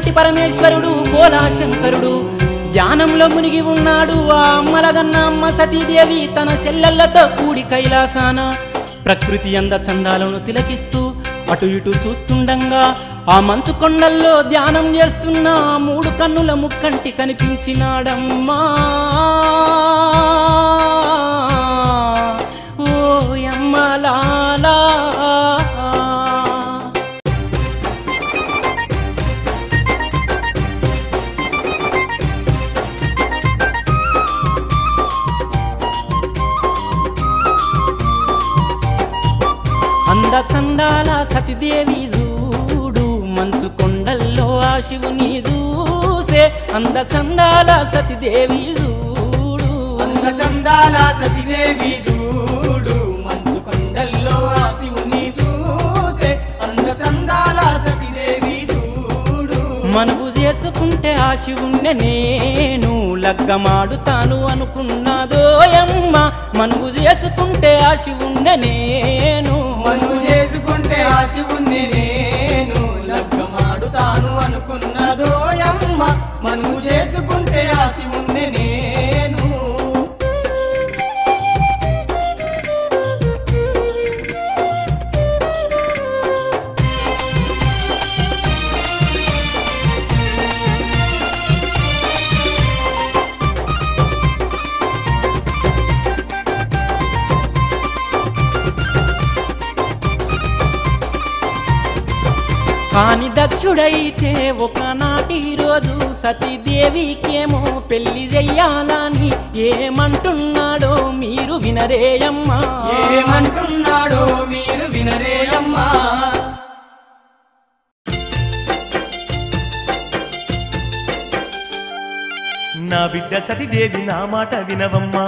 ముక్కంటి పరమేశ్వరుడు కోలాశంకరుడు ధ్యానంలో మునిగి ఉన్నాడు ఆ అమ్మలగన్న అమ్మ సతీదేవి తన చెల్లెళ్లతో కూడి కైలాసాన ప్రకృతి అంద చందాలను తిలకిస్తూ అటు ఇటు చూస్తుండగా ఆ మంచు కొండల్లో ధ్యానం చేస్తున్న ఆ మూడు కన్నుల ముక్కంటి కనిపించినాడమ్మా ఓ యమ్మలాలా అంద సందాల సతిదేవి చూడు మంచు కొండల్లో ఆ శివుని చూసే అంద సందాల సతిదేవి చూడు అంద చందాల సతిదేవి చూడు మంచు కొండల్లో ఆ శివుని చూసే అంద చందాల సతిదేవి చూడు మనవు చేసుకుంటే ఆ శివుణ్ణి నేను లగ్గమాడుతాను అనుకున్నదోయమ్మ మనవు చేసుకుంటే ఆ శివుణ్ణి నేను మనువు చేసుకుంటే ఆ శివుణ్ణి నేను లగ్గమాడుతాను అనుకున్నదోయమ్మ మనువు చేసుకుంటే ఆ శివుణ్ణి నేను కాని దక్షుడైతే ఒకనాటి రోజు సతీదేవికేమో పెళ్లి చెయ్యాలని ఏమంటున్నాడో మీరు వినరేయమ్మా ఏమంటున్నాడో మీరు వినరేయమ్మా నా బిడ్డ సతిదేవి నా మాట వినవమ్మా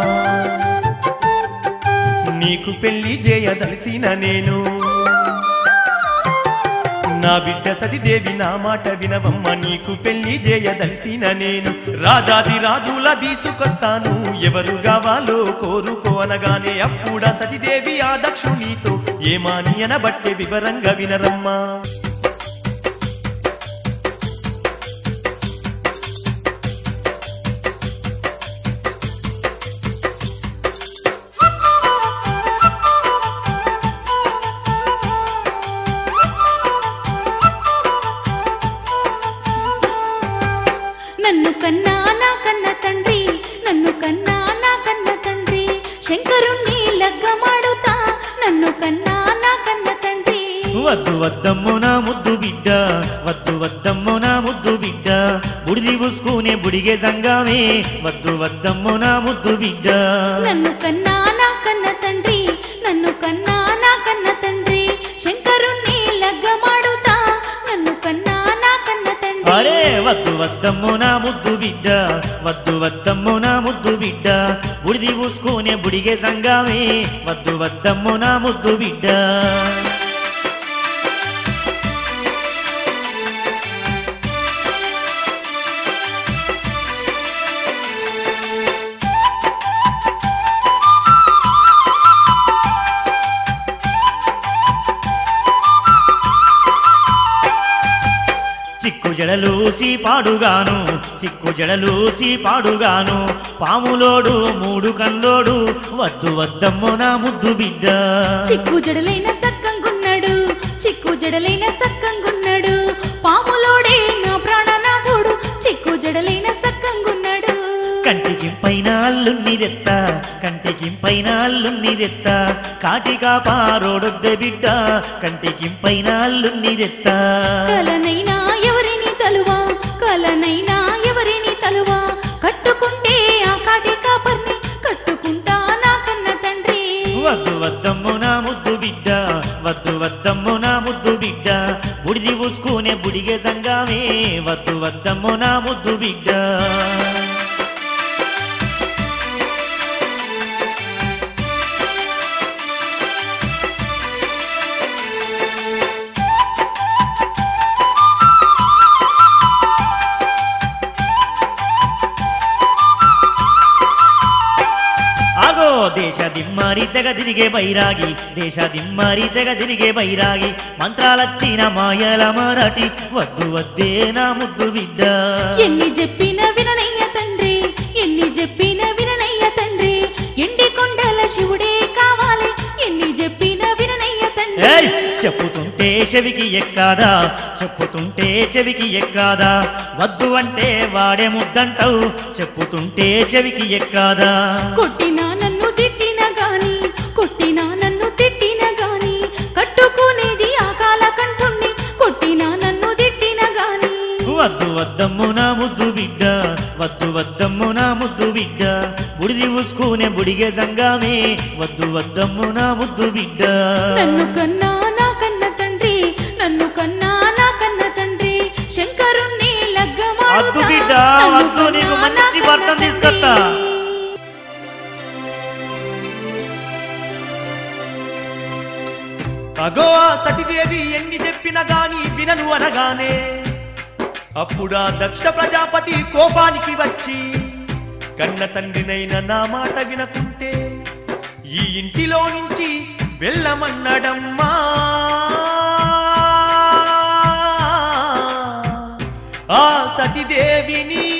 నీకు పెళ్లి చేయదలిసిన నేను నా బిడ్డ సతిదేవి నా మాట వినవమ్మ నీకు పెళ్లి చేయదలిసిన నేను రాజాది రాజుల తీసుకొస్తాను ఎవరు కావాలో కోరుకో అనగానే అప్పుడా సతిదేవి ఆ దక్షునితో ఏమాని అనబట్టే వివరంగా వినరమ్మా నన్ను కన్నా నా కన్న తండ్రి నన్ను కన్నా నా కన్న తండ్రి శంకరుణ్ణి లగ్గమాడుతా నన్ను కన్నా నా కన్న తండ్రి వద్దు వద్దమ్మో నా ముద్దు బిడ్డ వద్దు వద్దమ్మో నా ముద్దు బిడ్డ బుడిది పూసుకునే బుడిగే సంగామే వద్దు వద్దమ్మో నా ముద్దు బిడ్డ నన్ను కన్నా నా కన్న తండ్రి నన్ను కన్నా నా కన్న తండ్రి శంకరుణ్ణి లగ్గమాడుతా నన్ను కన్నా నా కన్న అరే తండ్రి వద్దు వద్దమ్మో నా ముద్దు బిడ్డ వద్దు వద్దమ్మో నా ముద్దు బిడ్డ బుడిది పూసుకునే బుడిగే సంగామే వద్దు వద్దమ్మో నా ముద్దు బిడ్డ చిక్కు జడలూసి పాడుగాను చిక్కు జడలూసి పాడుగాను పాములోడు మూడు కన్లోడు వద్దు వద్దమ్మో నా ముద్దు బిడ్డ చిక్కు జడలైన సక్కంగున్నాడు చిక్కు జడలైన సక్కంగున్నాడు పాములోడే నా ప్రాణనాథుడు చిక్కు జడలైన సక్కంగున్నాడు కంటికి పైన అల్లున్నిదెత్త కంటికి పైన అల్లున్నిదెత్త కాటికా పారోడొద్ద బిడ్డ కంటికి పైన అల్లున్నిదెత్త కలనైనా ఎవరిని తలువా కలనైనా ఎవరిని తలువా కట్టుకుంటే ఆ కాటి కాపర్ని కట్టుకుంటా నా కన్న తండ్రి వద్దు వద్దమ్మో నా ముద్దు బిడ్డ వద్దు వద్దమ్మో నా ముద్దు బిడ్డ బుడిది పూసుకునే బుడిగే సంగామే వద్దు వద్దమ్మో నా ముద్దు బిడ్డ ఆగో దేశ దిమ్మారి తెగ తిరిగే బైరాగి దేశ దిమ్మారి తెగ తిరిగే బైరాగి మంత్రాలచ్చిన మాయల మారాటి వద్దు వద్దే నా ముద్దు బిడ్డ ఎన్ని చెప్పిన విననయ్య తండ్రి ఎన్ని చెప్పిన విననయ్య తండ్రి ఎండి కొండల శివుడే కావాలి ఎన్ని చెప్పిన విననయ్య ఏయ్! తండ్రి చెప్పుతుంటే చెవికి ఎక్కాదా చెప్పుతుంటే చెవికి ఎక్కాదా వద్దు అంటే వాడే ముద్దంటావు చెప్పుతుంటే చెవికి ఎక్కాదా కొట్టినా నన్ను తిట్టిన గాని కొట్టినా నన్ను తిట్టిన గాని కట్టుకునేది ఆ కాల కంఠుణ్ణి కొట్టినా నన్ను తిట్టిన గాని వద్దు వద్దమ్ము నా ముద్దు బిడ్డ వద్దు వద్దమ్ము నా ముద్దు బిడ్డ బుడిది ఊసుకునే బుడిగే సంగామే వద్దు వద్దమ్ము నా ముద్దు బిడ్డ నన్ను కన్నా నా కన్న తండ్రి నన్ను కన్నా నా కన్న తండ్రి శంకరుణ్ణి లగ్గమాడుతా. వద్దు బిడ్డ, నన్ను వద్దు, కన్నా నీకు నా మంచి కన్న భర్తను తండ్రి. తీసుకొత్తా. అగో ఆ సతిదేవి ఎన్ని చెప్పిన గాని వినను అనగానే అప్పుడా దక్ష ప్రజాపతి కోపానికి వచ్చి కన్న తండ్రినైన నా మాట వినకుంటే ఈ ఇంటిలో నుంచి వెళ్ళమన్నడమ్మా ఆ సతిదేవిని